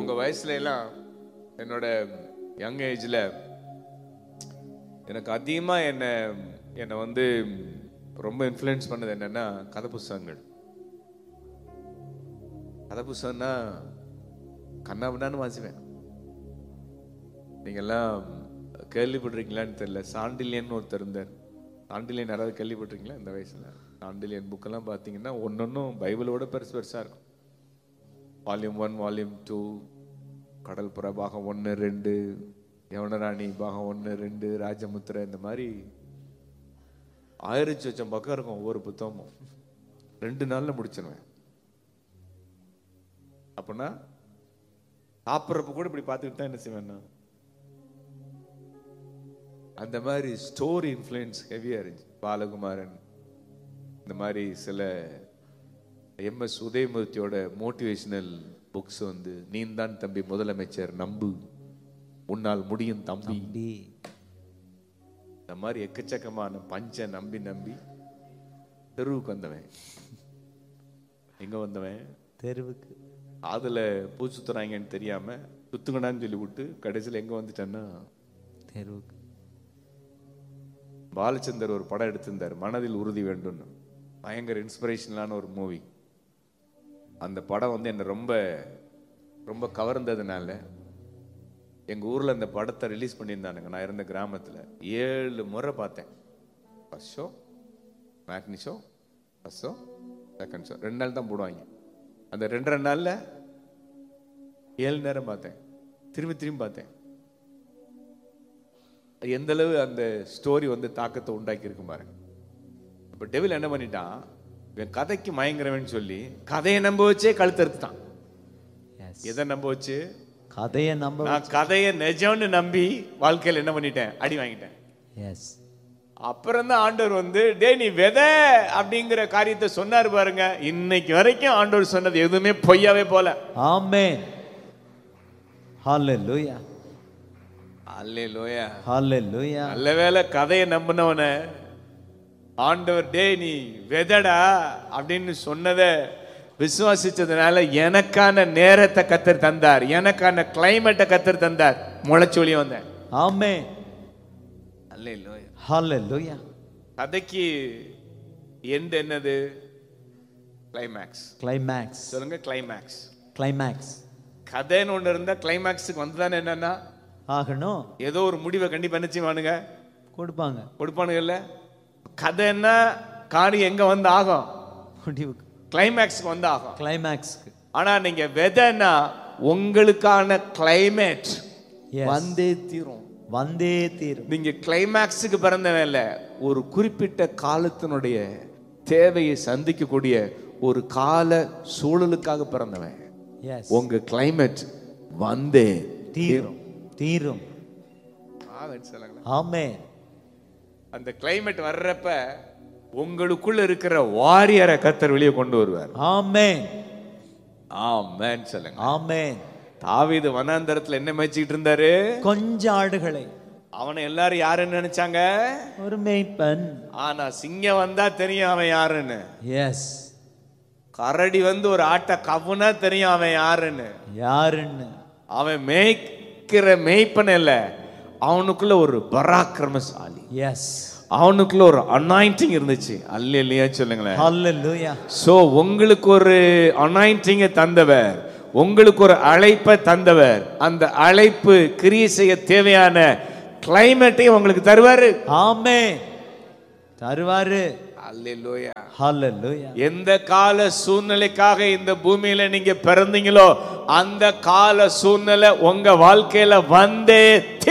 உங்க வயசுல எல்லாம் என்னோட யங் ஏஜ்ல எனக்கு அதிகமா என்ன என்னை வந்து ரொம்ப இன்ஃப்ளூயன்ஸ் பண்ணது என்னன்னா கதை புஸ்தகங்கள் கதை புஸ்தகம்னா கண்ணாபின்னான்னு வாசிப்பேன் நீங்கெல்லாம் கேள்விப்பட்டிருக்கீங்களான்னு தெரியல சாண்டிலியன் ஒருத்தர் இருந்தார் சாண்டிலியன் யாராவது கேள்விப்பட்டிருக்கீங்களா இந்த வயசுல சாண்டிலியன் புக்கெல்லாம் பார்த்தீங்கன்னா ஒன்னொன்னும் பைபிளோட பெருசு பெருசா இருக்கும் வால்யூம் ஒன் வால்யூம் டூ கடல் புறா பாகம் ஒன்று ரெண்டு யவனராணி பாகம் ஒன்று ரெண்டு ராஜமுத்திரை இந்த மாதிரி ஆயிரத்தி சொச்சம் பக்கம் இருக்கும் ஒவ்வொரு புத்தகமும் ரெண்டு நாள்ல முடிச்சிருவேன் அப்படின்னா சாப்பிட்றப்ப கூட இப்படி பார்த்துக்கிட்டு தான் என்ன செய்வேன்னா அந்த மாதிரி ஸ்டோரி இன்ஃப்ளூயன்ஸ் ஹெவியாக இருந்துச்சு பாலகுமாரன் இந்த மாதிரி சில எம்எஸ் உதயமூர்த்தியோட மோட்டிவேஷனல் புக்ஸ் வந்து நீந்தான் தம்பி முதலமைச்சர் நம்பு உன்னால் முடியும் தம்பி தம்பி இந்த மாதிரி எக்கச்சக்கமான பஞ்ச நம்பி நம்பி தெருவுக்கு வந்தவன் எங்க வந்தவன் தெருவுக்கு அதுல பூ சுத்துறாங்கன்னு தெரியாம சுத்துங்கடான்னு சொல்லி விட்டு கடைசியில் எங்க வந்துட்டேன்னா தெருவுக்கு பாலச்சந்தர் ஒரு படம் எடுத்திருந்தார் மனதில் உறுதி வேண்டும்னு பயங்கர இன்ஸ்பிரேஷனலான ஒரு மூவி அந்த படம் வந்து என்னை ரொம்ப ரொம்ப கவர்ந்ததுனால எங்க ஊர்ல அந்த படத்தை ரிலீஸ் பண்ணியிருந்தானுங்க நான் இருந்த கிராமத்துல ஏழு முறை பார்த்தேன் first show matinee show first show second show ரெண்டு நாள் தான் போடுவாங்க அந்த ரெண்டரை நாள்ல ஏழு நேரம் பார்த்தேன் திரும்பி திரும்பி பார்த்தேன் எந்த அளவு அந்த ஸ்டோரி வந்து தாக்கத்தை உண்டாக்கி இருக்கு பாருங்க இப்ப டெவில் என்ன பண்ணிட்டான் இவன் கதைக்கு மயங்குறவன் சொல்லி கதையை நம்ப வச்சே கழுத்தறுத்துட்டான் எஸ் எதை நம்ப வச்சு கதையை நம்ப நான் கதையை நிஜம்னு நம்பி வாழ்க்கையில என்ன பண்ணிட்டேன் அடி வாங்கிட்டேன் எஸ் அப்புறம் தான் ஆண்டவர் வந்து டே நீ விதை அப்படிங்கிற காரியத்தை சொன்னார் பாருங்க இன்னைக்கு வரைக்கும் ஆண்டவர் சொன்னது எதுவுமே பொய்யாவே போல ஆமென் ஹalleluya அல்லே லோயா ஹalleluya நல்ல வேளை கதையை நம்பினவன ஆண்டவர் டே நீ வெதடா அப்படின்னு சொன்னதை விசுவாசிச்சதுனால எனக்கான நேரத்தை கத்தர் தந்தார் எனக்கான கிளைமேட்டை கத்தர் தந்தார் முளைச்சு வெளியே வந்தேன் ஆமென் அல்லே லோயா ஹalleluya கதைக்கு எண்ட் என்னது கிளைமேக்ஸ் கிளைமேக்ஸ் சொல்லுங்க கிளைமேக்ஸ் கிளைமேக்ஸ் கதைன்னு ஒன்று இருந்தா கிளைமேக்ஸுக்கு வந்ததானே என்னன்னா ஆகணும் ஏதோ ஒரு முடிவை கண்டிப்பா என்ன செய்வானுங்க கொடுப்பாங்க கொடுப்பானுங்கல்ல கதைன்னா காரியம் எங்க வந்து ஆகும் முடிவுக்கு கிளைமேக்ஸ்க்கு வந்து ஆகும் கிளைமேக்ஸ்க்கு ஆனா நீங்க விதைன்னா உங்களுக்கான கிளைமேட் Yes. வந்தே தீரும் வந்தே தீரும் நீங்க கிளைமேக்ஸுக்கு பிறந்தவன் இல்ல ஒரு குறிப்பிட்ட காலத்தினுடைய தேவையை சந்திக்கக்கூடிய ஒரு கால சூழலுக்காக பிறந்தவன் எஸ் உங்க கிளைமேட் வந்தே தீரும் தீரும் ஆமென் சொல்லுங்களேன். ஆமென் அந்த கிளைமேட் வர்றப்ப உங்களுக்குள்ள இருக்கிற வாரியரை கத்தர் வெளியே கொண்டு வருவார் ஆமென் ஆமென் சொல்லுங்க ஆமென் தாவீது வனாந்தரத்துல என்ன மேய்ச்சிட்டு இருந்தாரு கொஞ்ச ஆடுகளை அவனை எல்லாரும் யாருன்னு நினைச்சாங்க ஒரு மேய்ப்பன் ஆனா சிங்கம் வந்தா தெரியும் அவன் யாருன்னு எஸ் கரடி வந்து ஒரு ஆட்டை கவுனா தெரியும் அவன் யாருன்னு யாருன்னு அவன் மேய்க்கிற மேய்ப்பன் இல்ல அவனுக்குள்ள ஒரு பராக்கிரமசாலி எஸ் அவனுக்குள்ள ஒரு அனாயிண்டிங் இருந்துச்சு அல்ல இல்லையா சொல்லுங்களேன் ஹalleluya சோ உங்களுக்கு ஒரு அனாயிண்டிங்க தந்தவர் உங்களுக்கு ஒரு அழைப்பை தந்தவர் அந்த அழைப்பு கிரியை செய்ய தேவையான கிளைமேட்டையும் உங்களுக்கு தருவாரு ஆமென் தருவாரு அல்லேலூயா ஹalleluya எந்த கால சூழ்நிலைக்காக இந்த பூமியில நீங்க பிறந்தீங்களோ அந்த கால சூழ்நிலை உங்க வாழ்க்கையில வந்தே